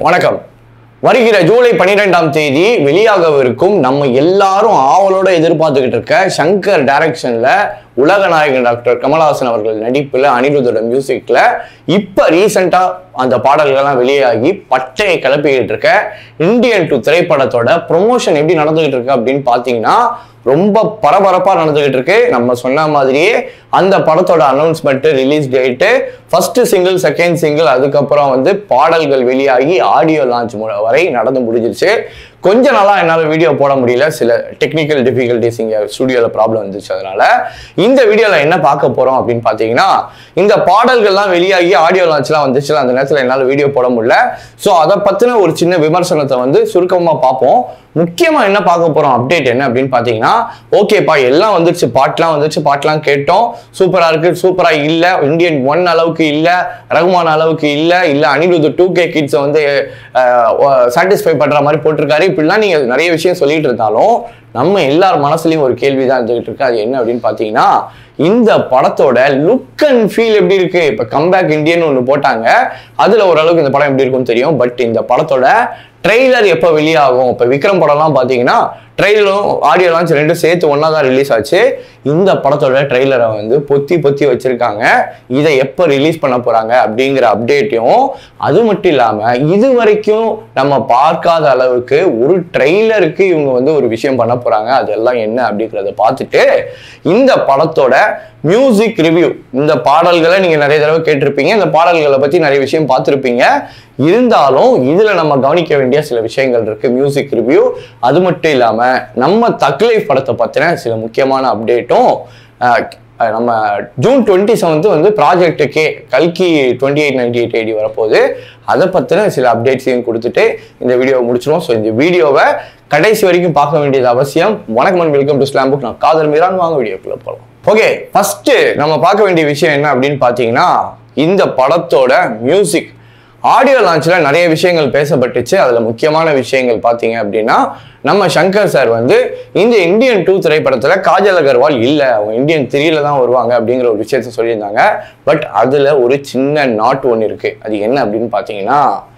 வணக்கம் வருகிற ஜூலை பன்னிரெண்டாம் தேதி வெளியாகவிருக்கும் நம்ம எல்லாரும் ஆவலோட எதிர்பார்த்துக்கிட்டு இருக்க சங்கர் டைரக்ஷன்ல உலக நாயகன் டாக்டர் கமலஹாசன் அவர்கள் நடிப்புல அனிருத்தோட மியூசிக்ல இப்ப ரீசெண்டா அந்த பாடல்கள்லாம் வெளியாகி பட்டையை கிளப்பிக்கிட்டு இருக்க இந்தியன் டூ திரைப்படத்தோட ப்ரொமோஷன் எப்படி நடந்துகிட்டு இருக்கு அப்படின்னு பாத்தீங்கன்னா ரொம்ப பரபரப்பா நடந்துகிட்டு இருக்கு நம்ம சொன்ன மாதிரியே அந்த படத்தோட announcement release date first single second single அதுக்கப்புறம் வந்து பாடல்கள் வெளியாகி ஆடியோ லான்ச் வரை நடந்து முடிஞ்சிருச்சு கொஞ்ச நாளா என்னால் வீடியோ போட முடியல சில டெக்னிக்கல் டிஃபிகல்டிஸ் இங்கே ஸ்டுடியோவில் ப்ராப்ளம் வந்துச்சு அதனால இந்த வீடியோவில் என்ன பார்க்க போறோம் அப்படின்னு பார்த்தீங்கன்னா இந்த பாடல்கள்லாம் வெளியாகி ஆடியோ லான்ச்லாம் வந்துச்சுல அந்த நேரத்தில் என்னால் வீடியோ போட முடியல ஸோ அதை பற்றின ஒரு சின்ன விமர்சனத்தை வந்து சுருக்கமாக பார்ப்போம் முக்கியமாக என்ன பார்க்க போகிறோம் அப்டேட் என்ன அப்படின்னு பார்த்தீங்கன்னா ஓகேப்பா எல்லாம் வந்துருச்சு பாட்டுலாம் வந்துருச்சு பாட்டுலாம் கேட்டோம் சூப்பராக இருக்கு சூப்பராக இல்லை இந்தியன் ஒன் அளவுக்கு இல்லை ரகுமான் அளவுக்கு இல்லை இல்லை அனிருத் டூ கே கிட்ஸை வந்து சாட்டிஸ்ஃபை பண்ணுற மாதிரி போட்டிருக்காரு இப்படிலாம் நீங்கள் நிறைய விஷயம் சொல்லிட்டு இருந்தாலும் நம்ம எல்லார் மனசுலயும் ஒரு கேள்வி தான் இருந்துகிட்டு இருக்கு அது என்ன அப்படின்னு பார்த்தீங்கன்னா இந்த படத்தோட லுக் அண்ட் ஃபீல் எப்படி இருக்கு இப்போ கம்பேக் இந்தியன் ஒன்று போட்டாங்க அதில் ஓரளவுக்கு இந்த படம் எப்படி இருக்கும்னு தெரியும் பட் இந்த படத்தோட ட்ரெய்லர் எப்போ வெளியாகும் இப்போ விக்ரம் படம்லாம் பார்த்தீங்கன்னா ட்ரெய்லரும் ஆடியோ லான்ச் ரெண்டும் சேர்த்து ஒன்றா தான் ரிலீஸ் ஆச்சு இந்த படத்தோட ட்ரெய்லரை வந்து பொத்தி பொத்தி வச்சிருக்காங்க இதை எப்போ ரிலீஸ் பண்ண போறாங்க அப்படிங்கிற அப்டேட்டையும் அது மட்டும் இல்லாமல் இது வரைக்கும் நம்ம பார்க்காத அளவுக்கு ஒரு ட்ரெய்லருக்கு இவங்க வந்து ஒரு விஷயம் பண்ண போறாங்க அதெல்லாம் என்ன அப்படிங்கிறத பார்த்துட்டு இந்த படத்தோட மியூசிக் ரிவ்யூ இந்த பாடல்களை நீங்க நிறைய தடவை கேட்டிருப்பீங்க இந்த பாடல்களை பத்தி நிறைய விஷயம் பார்த்துருப்பீங்க இருந்தாலும் இதுல நம்ம கவனிக்க வேண்டிய சில விஷயங்கள் இருக்கு மியூசிக் ரிவ்யூ அது மட்டும் இல்லாம நம்ம தக்லைஃப் படத்தை பத்தின சில முக்கியமான அப்டேட்டும் நம்ம ஜூன் டுவெண்ட்டி செவன்த் வந்து ப்ராஜெக்ட் கே கல்கி twenty eight ninety eight AD வரப்போகுது அதை பற்றின சில அப்டேட்ஸையும் கொடுத்துட்டு இந்த வீடியோவை முடிச்சிருவோம் ஸோ இந்த வீடியோவை கடைசி வரைக்கும் பார்க்க வேண்டியது அவசியம் வணக்கம் and welcome to slam book நான் காதல் மீரான் வாங்க வீடியோக்குள்ள போகலாம் ஓகே ஃபர்ஸ்ட் நம்ம பார்க்க வேண்டிய விஷயம் என்ன அப்படின்னு பார்த்தீங்கன்னா இந்த படத்தோட மியூசிக் ஆடியோ லான்ச்சில் நிறைய விஷயங்கள் பேசப்பட்டுச்சு அதில் முக்கியமான விஷயங்கள் பார்த்தீங்க அப்படின்னா நம்ம சங்கர் சார் வந்து இந்த இந்தியன் டூ திரைப்படத்தில் காஜல் அகர்வால் இல்லை அவங்க இந்தியன் த்ரீல தான் வருவாங்க அப்படிங்கிற ஒரு விஷயத்த சொல்லியிருந்தாங்க பட் அதில் ஒரு சின்ன நாட் ஒன்று இருக்குது அது என்ன அப்படின்னு பார்த்தீங்கன்னா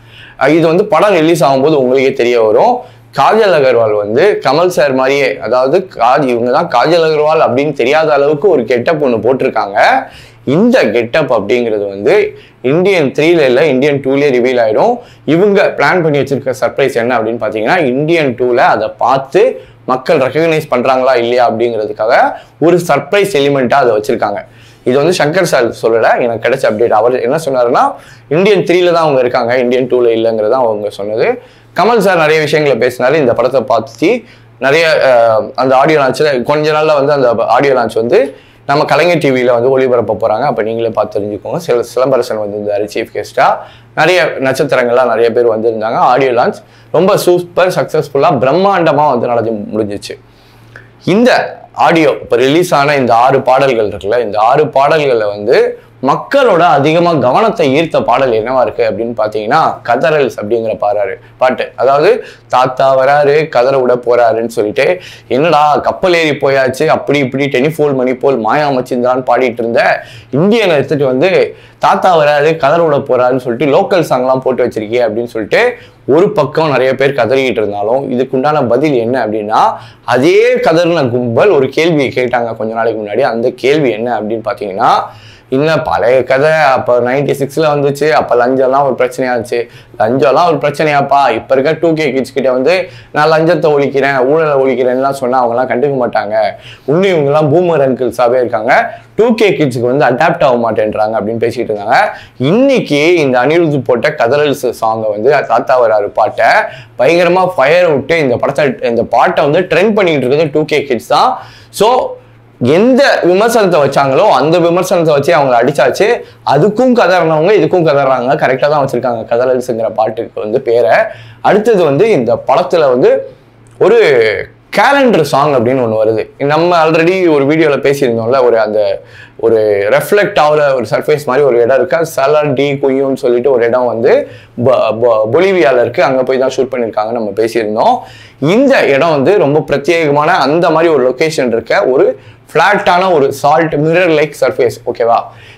இது வந்து படம் ரிலீஸ் ஆகும்போது உங்களுக்கே தெரிய வரும் காஜல் அகர்வால் வந்து கமல் சார் மாதிரியே அதாவது காஜ் இவங்க தான் காஜல் அகர்வால் அப்படின்னு தெரியாத அளவுக்கு ஒரு கெட்டப் ஒன்று போட்டிருக்காங்க இந்த கெட்டப் அப்படிங்கிறது வந்து இந்தியன் த்ரீல இல்லை இந்தியன் டூலே ரிவீல் ஆயிடும் இவங்க பிளான் பண்ணி வச்சிருக்க சர்ப்ரைஸ் என்ன அப்படின்னு பார்த்தீங்கன்னா இந்தியன் டூல அதை பார்த்து மக்கள் ரெக்கக்னைஸ் பண்றாங்களா இல்லையா அப்படிங்கிறதுக்காக ஒரு சர்ப்ரைஸ் எலிமெண்ட்டாக அதை வச்சிருக்காங்க இது வந்து சங்கர் சார் சொல்லலை எனக்கு கிடைச்ச அப்டேட் அவர் என்ன சொன்னாருன்னா இந்தியன் த்ரீல தான் அவங்க இருக்காங்க இந்தியன் டூல இல்லைங்கிறத அவங்க சொன்னது கமல் சார் நிறைய விஷயங்களை பேசினாரு இந்த படத்தை பார்த்து நிறைய அந்த ஆடியோ லான்ச்சில் கொஞ்ச நாளில் வந்து அந்த ஆடியோ லான்ச் வந்து நம்ம கலைஞர் டிவியில் வந்து ஒளிபரப்ப போகிறாங்க அப்போ நீங்களே பார்த்து தெரிஞ்சுக்கோங்க சில சிலம்பரசன் வந்திருந்தார் சீஃப் கெஸ்ட்டாக நிறைய நட்சத்திரங்கள்லாம் நிறைய பேர் வந்திருந்தாங்க ஆடியோ லான்ச் ரொம்ப சூப்பர் சக்ஸஸ்ஃபுல்லாக பிரம்மாண்டமாக வந்து நடந்து முடிஞ்சிச்சு இந்த ஆடியோ இப்போ ரிலீஸ் ஆன இந்த ஆறு பாடல்கள் இருக்குல்ல இந்த ஆறு பாடல்களில் வந்து மக்களோட அதிகமாக கவனத்தை ஈர்த்த பாடல் என்னவா இருக்கு அப்படின்னு பார்த்தீங்கன்னா கதறல்ஸ் அப்படிங்கிற பாடுறாரு பாட்டு அதாவது தாத்தா வராரு கதற விட போறாருன்னு சொல்லிட்டு என்னடா கப்பல் ஏறி போயாச்சு அப்படி இப்படி டெனிஃபோல் மணி போல் மாயா மச்சிந்திரான்னு பாடிட்டு இருந்த இந்தியனை எடுத்துட்டு வந்து தாத்தா வராரு கதற விட போறாருன்னு சொல்லிட்டு லோக்கல் சாங்லாம் போட்டு வச்சிருக்கே அப்படின்னு சொல்லிட்டு ஒரு பக்கம் நிறைய பேர் கதறிக்கிட்டு இருந்தாலும் இதுக்குண்டான பதில் என்ன அப்படின்னா அதே கதறின கும்பல் ஒரு கேள்வியை கேட்டாங்க கொஞ்ச நாளைக்கு முன்னாடி அந்த கேள்வி என்ன அப்படின்னு பார்த்தீங்கன்னா இன்னும் பழைய கதை அப்போ நைன்டி சிக்ஸில் வந்துச்சு அப்போ லஞ்சம்லாம் ஒரு பிரச்சனையா இருந்துச்சு லஞ்சம்லாம் ஒரு பிரச்சனையாப்பா இப்போ இருக்க டூ கே கிட்ஸ் கிட்ட வந்து நான் லஞ்சத்தை ஒழிக்கிறேன் ஊழலை ஒழிக்கிறேன்லாம் சொன்னால் அவங்கலாம் கண்டுக்க மாட்டாங்க இன்னும் இவங்கெல்லாம் பூமர் அங்கிள்ஸாகவே இருக்காங்க டூ கே கிட்ஸுக்கு வந்து அடாப்ட் ஆக மாட்டேன்றாங்க அப்படின்னு பேசிட்டு இருந்தாங்க இன்னைக்கு இந்த அனிருத் போட்ட கதறல்ஸ் சாங்கை வந்து தாத்தா வராரு பாட்டை பயங்கரமாக ஃபயர் விட்டு இந்த படத்தை இந்த பாட்டை வந்து ட்ரெண்ட் பண்ணிட்டு இருக்கிறது டூ கே கிட்ஸ் தான் ஸோ எந்த விமர்சனத்தை வச்சாங்களோ அந்த விமர்சனத்தை வச்சு அவங்களை அடிச்சாச்சு அதுக்கும் கதறினவங்க இதுக்கும் கதறாங்க கரெக்டாக தான் வச்சிருக்காங்க கதறல்ஸுங்கிற பாட்டுக்கு வந்து பேரை அடுத்தது வந்து இந்த படத்துல வந்து ஒரு கேலண்டர் சாங் அப்படின்னு ஒன்று வருது நம்ம ஆல்ரெடி ஒரு வீடியோவில் பேசியிருந்தோம்ல ஒரு அந்த ஒரு ரெஃப்ளெக்ட் ஆகிற ஒரு சர்ஃபேஸ் மாதிரி ஒரு இடம் இருக்கு சலர் டி குய்யூன்னு சொல்லிட்டு ஒரு இடம் வந்து பொலிவியாவில் இருக்கு அங்கே போய் தான் ஷூட் பண்ணியிருக்காங்க நம்ம பேசியிருந்தோம் இந்த இடம் வந்து ரொம்ப பிரத்யேகமான அந்த மாதிரி ஒரு லொக்கேஷன் இருக்க ஒரு ஃப்ளாட்டான ஒரு சால்ட் மிரர் லைக் சர்ஃபேஸ் ஓகேவா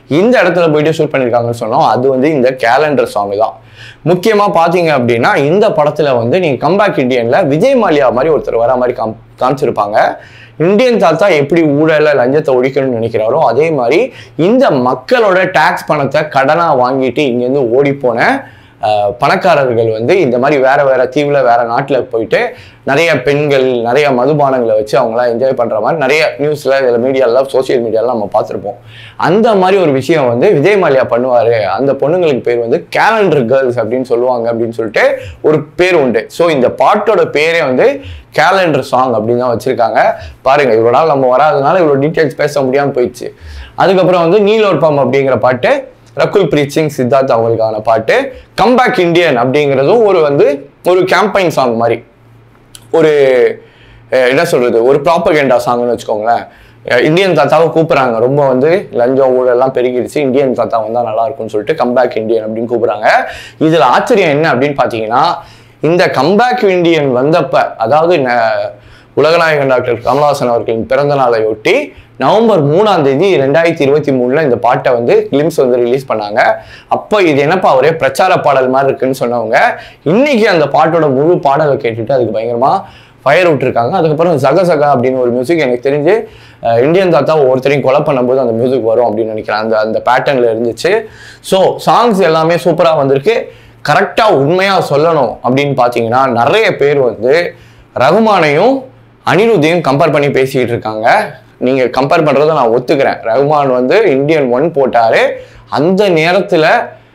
இந்த இடத்துல போயிட்டு ஷூட் பண்ணியிருக்காங்கன்னு சொன்னோம் அது வந்து இந்த கேலண்டர் சாங் தான் முக்கியமாக பார்த்தீங்க அப்படின்னா இந்த படத்தில் வந்து நீங்கள் கம்பேக் இண்டியனில் விஜய் மாலியா மாதிரி ஒருத்தர் வர மாதிரி காம் காமிச்சிருப்பாங்க இந்தியன் தாத்தா எப்படி ஊழல லஞ்சத்தை ஒழிக்கணும்னு நினைக்கிறாரோ அதே மாதிரி இந்த மக்களோட டாக்ஸ் பணத்தை கடனாக வாங்கிட்டு இங்கேருந்து ஓடி போன அஹ், பணக்காரர்கள் வந்து இந்த மாதிரி வேற வேற தீவுல வேற நாட்டில் போயிட்டு நிறைய பெண்கள் நிறைய மதுபானங்களை வச்சு அவங்களாம் என்ஜாய் பண்ற மாதிரி நிறைய நியூஸ்ல இதில் மீடியாலாம் சோஷியல் மீடியாலாம் நம்ம பார்த்துருப்போம் அந்த மாதிரி ஒரு விஷயம் வந்து விஜய் மாலியா பண்ணுவாரு அந்த பொண்ணுங்களுக்கு பேர் வந்து கேலண்டர் கேர்ள்ஸ் அப்படின்னு சொல்லுவாங்க அப்படின்னு சொல்லிட்டு ஒரு பேர் உண்டு ஸோ இந்த பாட்டோட பேரே வந்து கேலண்டர் சாங் அப்படின்னு தான் வச்சிருக்காங்க பாருங்க இவ்வளோ நாள் நம்ம வராதனால இவ்வளோ டீட்டெயில்ஸ் பேச முடியாமல் போயிடுச்சு அதுக்கப்புறம் வந்து நீலோற்பம் அப்படிங்கிற பாட்டு ரகுல் பிரீத் சிங் சித்தார்த் அவங்களுக்கான பாட்டு கம்பேக் இந்தியன் அப்படிங்கிறதும் ஒரு வந்து ஒரு கேம்பைன் சாங் மாதிரி ஒரு அஹ், என்ன சொல்றது ஒரு ப்ராப்பகேண்டா சாங்னு வச்சுக்கோங்களேன் அஹ், இந்தியன் தாத்தாவை கூப்பிடுறாங்க ரொம்ப வந்து லஞ்சம் ஊழல்லாம் பெருகிடுச்சு இந்தியன் தாத்தா வந்தா நல்லா இருக்கும்னு சொல்லிட்டு கம்பேக் இந்தியன் அப்படின்னு கூப்பிடுறாங்க இதுல ஆச்சரியம் என்ன அப்படின்னு பாத்தீங்கன்னா இந்த கம்பேக் இந்தியன் வந்தப்ப அதாவது ந- உலகநாயகன் டாக்டர் கமலஹாசன் அவர்களின் பிறந்த நாளை ஒட்டி நவம்பர் மூணாம் தேதி ரெண்டாயிரத்தி இருபத்தி மூணுல இந்த பாட்டை வந்து கிளிம்ஸ் வந்து ரிலீஸ் பண்ணாங்க அப்போ இது என்னப்பா ஒரே பிரச்சார பாடல் மாதிரி இருக்குன்னு சொன்னவங்க இன்னைக்கு அந்த பாட்டோட முழு பாடலை கேட்டுட்டு அதுக்கு பயங்கரமா ஃபயர் விட்டுருக்காங்க அதுக்கப்புறம் சக சகா அப்படின்னு ஒரு மியூசிக் எனக்கு தெரிஞ்சு அஹ், இந்தியன் தாத்தா ஒருத்தரையும் கொலை பண்ணும்போது அந்த மியூசிக் வரும் அப்படின்னு நினைக்கிறேன் அந்த அந்த பேட்டர்ன்ல இருந்துச்சு ஸோ சாங்ஸ் எல்லாமே சூப்பராக வந்திருக்கு கரெக்டாக உண்மையாக சொல்லணும் அப்படின்னு பார்த்தீங்கன்னா நிறைய பேர் வந்து ரகுமானையும் அனிருத்தையும் கம்பேர் பண்ணி பேசிக்கிட்டு இருக்காங்க நீங்கள் கம்பேர் பண்ணுறதை நான் ஒத்துக்கிறேன் ரகுமான் வந்து இந்தியன் ஒன் போட்டாரு அந்த நேரத்தில்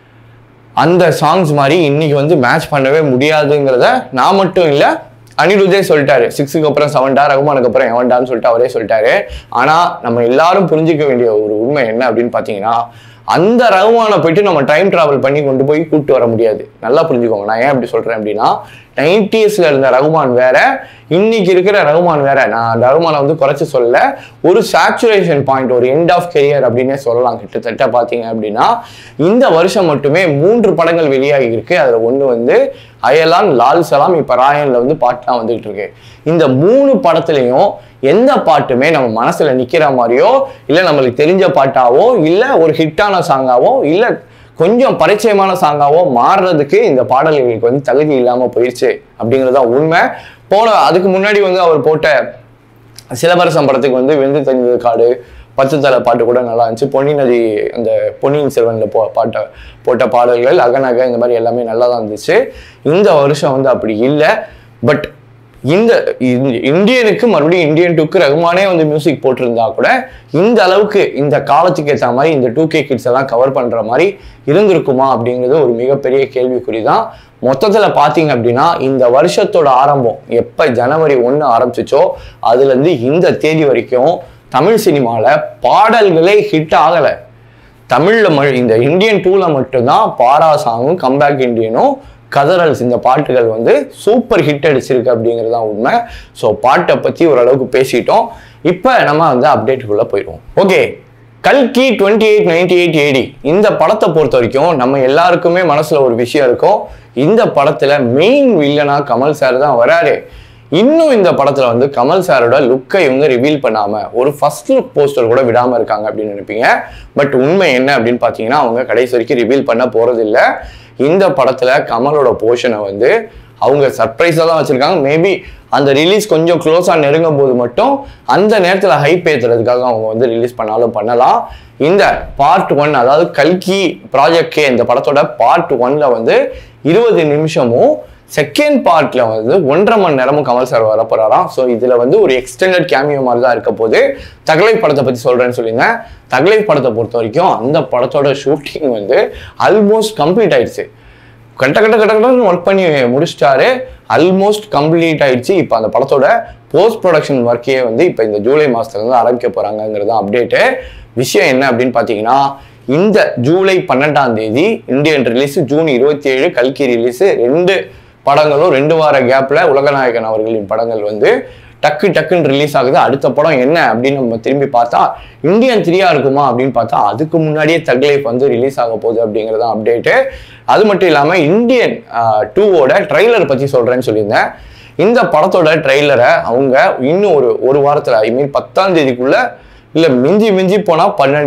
அந்த சாங்ஸ் மாதிரி இன்னைக்கு வந்து மேட்ச் பண்ணவே முடியாதுங்கிறத நான் மட்டும் இல்லை அனிருத்தே சொல்லிட்டாரு சிக்ஸுக்கு அப்புறம் செவன்டா ரகுமானுக்கு அப்புறம் எவன்டான்னு சொல்லிட்டு அவரே சொல்லிட்டாரு ஆனா நம்ம எல்லாரும் புரிஞ்சுக்க வேண்டிய ஒரு உண்மை என்ன அப்படின்னு பார்த்தீங்கன்னா அந்த ரகுமானை போயிட்டு நம்ம டைம் டிராவல் பண்ணி கொண்டு போய் கூப்பிட்டு வர முடியாது நல்லா புரிஞ்சுக்கோங்க நான் ஏன் அப்படி சொல்றேன் அப்படின்னா நைன்டிஸ்ல இருந்த ரகுமான் வேற இன்னைக்கு இருக்கிற ரகுமான் வேற நான் ரகுமானை வந்து குறைச்சு சொல்லல ஒரு சேச்சுரேஷன் பாயிண்ட் ஒரு எண்ட் ஆஃப் கெரியர் அப்படின்னே சொல்லலாம் கிட்டத்தட்ட பார்த்தீங்க அப்படின்னா இந்த வருஷம் மட்டுமே மூன்று படங்கள் வெளியாகி இருக்கு அதுல ஒன்று வந்து அயலான் லால் சலாம் இப்போ ராயன்ல வந்து பாட்டுலாம் வந்துகிட்டு இருக்கு இந்த மூணு படத்துலையும் எந்த பாட்டுமே நம்ம மனசுல நிக்கிற மாதிரியோ இல்லை நம்மளுக்கு தெரிஞ்ச பாட்டாவோ இல்லை ஒரு ஹிட்டான சாங்காவோ இல்லை கொஞ்சம் பரிச்சயமான சாங்காவோ மாறுறதுக்கு இந்த பாடல்களுக்கு வந்து தகுதி இல்லாம போயிடுச்சு அப்படிங்கிறது தான் உண்மை போன அதுக்கு முன்னாடி வந்து அவர் போட்ட சிலம்பரசம் படத்துக்கு வந்து வெந்து தெரிஞ்சது காடு பத்து தலை பாட்டு கூட நல்லா இருந்துச்சு பொன்னி நதி அந்த பொன்னியின் செல்வன்ல போ பாட்ட போட்ட பாடல்கள் அகநக இந்த மாதிரி எல்லாமே நல்லா தான் இருந்துச்சு இந்த வருஷம் வந்து அப்படி இல்லை பட் இந்த இந்த இந்தியனுக்கு மறுபடியும் இந்தியன் டூக்கு ரகுமானே வந்து மியூசிக் போட்டிருந்தா கூட இந்த அளவுக்கு இந்த காலத்துக்கு ஏற்ற மாதிரி இந்த டூ கே கிட்ஸ் எல்லாம் கவர் பண்ற மாதிரி இருந்திருக்குமா அப்படிங்கிறது ஒரு மிகப்பெரிய கேள்விக்குறி தான் மொத்தத்துல பாத்தீங்க அப்படின்னா இந்த வருஷத்தோட ஆரம்பம் எப்ப ஜனவரி ஒன்று ஆரம்பிச்சிச்சோ அதுல இருந்து இந்த தேதி வரைக்கும் தமிழ் சினிமால பாடல்களே ஹிட் ஆகலை தமிழ்ல ம- இந்த இந்தியன் டூல மட்டும்தான் பாரா சாங்கும் கம்பேக் இந்தியனும் கதறல்ஸ் இந்த பாட்டுகள் வந்து சூப்பர் ஹிட் அடிச்சிருக்கு அப்படிங்கிறது தான் உண்மை ஸோ பாட்டை பற்றி ஓரளவுக்கு பேசிட்டோம் இப்போ நம்ம வந்து அப்டேட்டுக்குள்ளே போயிடுவோம் ஓகே கல்கி twenty eight ninety eight AD இந்த படத்தை பொறுத்த வரைக்கும் நம்ம எல்லாருக்குமே மனசில் ஒரு விஷயம் இருக்கும் இந்த படத்தில் மெயின் வில்லனா கமல் சார் தான் வராரு இன்னும் இந்த படத்துல வந்து கமல் சாரோட லுக்கை இவங்க ரிவீல் பண்ணாம ஒரு ஃபர்ஸ்ட் லுக் போஸ்டர் கூட விடாம இருக்காங்க அப்படின்னு நினைப்பீங்க பட் உண்மை என்ன அப்படின்னு பாத்தீங்கன்னா அவங்க கடைசி வரைக்கும் ரிவீல் பண்ண போறது இல்ல இந்த படத்துல கமலோட போர்ஷனை வந்து அவங்க சர்ப்ரைஸாக தான் வச்சிருக்காங்க மேபி அந்த ரிலீஸ் கொஞ்சம் க்ளோஸாக நெருங்கும் போது மட்டும் அந்த நேரத்தில் ஹைப் ஏற்றுறதுக்காக அவங்க வந்து ரிலீஸ் பண்ணாலும் பண்ணலாம் இந்த பார்ட் ஒன் அதாவது கல்கி ப்ராஜெக்ட் கே இந்த படத்தோட பார்ட் ஒன்ல வந்து இருபது நிமிஷமும் செகண்ட் பார்ட்ல வந்து ஒன்றரை மணி நேரமும் கமல் சார் வர போறாராம் ஸோ இதுல வந்து ஒரு எக்ஸ்டெண்டட் கேமியோ மாதிரி தான் இருக்க போது தகலை படத்தை பத்தி சொல்றேன்னு சொல்லியிருந்தேன் தகலை படத்தை பொறுத்த வரைக்கும் அந்த படத்தோட ஷூட்டிங் வந்து ஆல்மோஸ்ட் கம்ப்ளீட் ஆயிடுச்சு கட்ட கட்ட கட்ட கட்டன்னு ஒர்க் பண்ணி முடிச்சிட்டாரு ஆல்மோஸ்ட் கம்ப்ளீட் ஆயிடுச்சு இப்போ அந்த படத்தோட போஸ்ட் ப்ரொடக்ஷன் ஒர்க்கே வந்து இப்போ இந்த ஜூலை மாசத்துல இருந்து ஆரம்பிக்க போறாங்கிறது அப்டேட்டு விஷயம் என்ன அப்படின்னு பார்த்தீங்கன்னா இந்த ஜூலை பன்னெண்டாம் தேதி இந்தியன் ரிலீஸ் ஜூன் இருபத்தி ஏழு கல்கி ரிலீஸ் ரெண்டு படங்களும் ரெண்டு வார கேப்ல உலகநாயகன் அவர்களின் படங்கள் வந்து டக்கு டக்குன்னு ரிலீஸ் ஆகுது அடுத்த படம் என்ன அப்படின்னு நம்ம திரும்பி பார்த்தா இந்தியன் த்ரீயா இருக்குமா அப்படின்னு பார்த்தா அதுக்கு முன்னாடியே தக்லைஃப் வந்து ரிலீஸ் ஆக போகுது அப்படிங்கிறது தான் அப்டேட்டு அது மட்டும் இல்லாமல் இந்தியன் டூவோட ட்ரைலர் பற்றி சொல்கிறேன்னு சொல்லியிருந்தேன் இந்த படத்தோட ட்ரெய்லரை அவங்க இன்னும் ஒரு ஒரு வாரத்தில் ஐ மீன் பத்தாம் தேதிக்குள்ள இல்லை மிஞ்சி மிஞ்சி போனால் பன்னெண்டு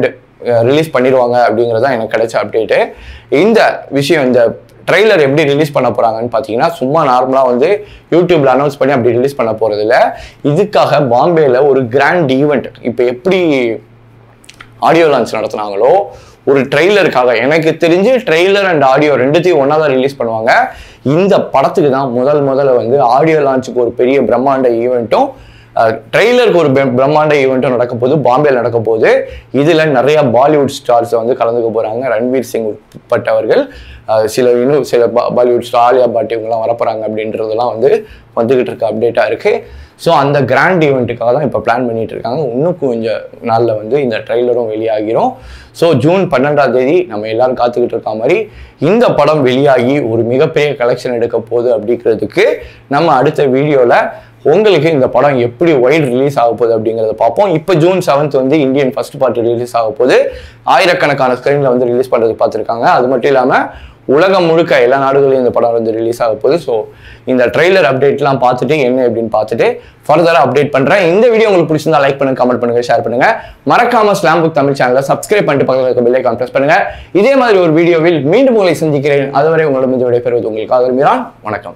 ரிலீஸ் பண்ணிடுவாங்க அப்படிங்கிறது தான் எனக்கு கிடைச்ச அப்டேட்டு இந்த விஷயம் இந்த ட்ரெய்லர் எப்படி ரிலீஸ் பண்ண போறாங்கன்னு பார்த்தீங்கன்னா சும்மா நார்மலாக வந்து யூடியூப்ல அனௌன்ஸ் பண்ணி அப்படி ரிலீஸ் பண்ண போறது இல்ல இதுக்காக பாம்பேல ஒரு கிராண்ட் ஈவெண்ட் இப்போ எப்படி ஆடியோ லான்ச் நடத்துனாங்களோ ஒரு ட்ரெய்லருக்காக எனக்கு தெரிஞ்சு ட்ரெய்லர் அண்ட் ஆடியோ ரெண்டுத்தையும் ஒன்றா தான் ரிலீஸ் பண்ணுவாங்க இந்த படத்துக்கு தான் முதல் முதல்ல வந்து ஆடியோ லான்ச்சுக்கு ஒரு பெரிய பிரம்மாண்ட ஈவெண்ட்டும் ட்ரெய்லருக்கு ஒரு பிர- பிரம்மாண்ட ஈவெண்ட்டும் நடக்க போகுது பாம்பேல நடக்க போகுது இதுல நிறைய பாலிவுட் ஸ்டார்ஸ் வந்து கலந்துக்க போறாங்க ரன்வீர் சிங் உட்பட்டவர்கள் அஹ் சில இன்னும் சில பா- பாலிவுட் ஸ்டார் ஆலியா பாட்டி இவங்கெல்லாம் வரப்போறாங்க அப்படின்றதெல்லாம் வந்து வந்துகிட்டு இருக்க அப்டேட்டா இருக்கு ஸோ அந்த கிராண்ட் ஈவெண்ட்டுக்காக தான் இப்போ பிளான் பண்ணிட்டு இருக்காங்க இன்னும் கொஞ்சம் நாளில் வந்து இந்த ட்ரெய்லரும் வெளியாகிரும் ஸோ ஜூன் பன்னெண்டாம் தேதி நம்ம எல்லாரும் காத்துக்கிட்டு இருக்க மாதிரி இந்த படம் வெளியாகி ஒரு மிகப்பெரிய கலெக்ஷன் எடுக்க போகுது அப்படிங்கிறதுக்கு நம்ம அடுத்த வீடியோவில் உங்களுக்கு இந்த படம் எப்படி வைட் ரிலீஸ் ஆக போகுது அப்படிங்கிறத பார்ப்போம் இப்போ ஜூன் செவன்த் வந்து இந்தியன் ஃபர்ஸ்ட் பார்ட்டி ரிலீஸ் ஆக போகுது ஆயிரக்கணக்கான ஸ்க்ரீனில் வந்து ரிலீஸ் பண்ணுறது பார்த்துருக்காங்க அது மட்டும் இல்லாமல் உலகம் முழுக்க எல்லா நாடுகளையும் இந்த படம் வந்து ரிலீஸ் ஆக போகுது ஸோ இந்த ட்ரெய்லர் அப்டேட்லாம் பார்த்துட்டு என்ன அப்படின்னு பார்த்துட்டு ஃபர்தராக அப்டேட் பண்ணுறேன் இந்த வீடியோ உங்களுக்கு பிடிச்சிருந்தா லைக் பண்ணுங்க கமெண்ட் பண்ணுங்க ஷேர் பண்ணுங்க மறக்காம ஸ்லாம் புக் தமிழ் சேனலை சப்ஸ்கிரைப் பண்ணிட்டு பக்கத்தில் இருக்க பெல்லை கான்ஃபரன்ஸ் பண்ணுங்க இதே மாதிரி ஒரு வீடியோவில் மீண்டும் உங்களை சந்திக்கிறேன் அதுவரை உங்களிடம் விடைபெறுவது உங்களுக்கு ஆதரவு வணக்கம்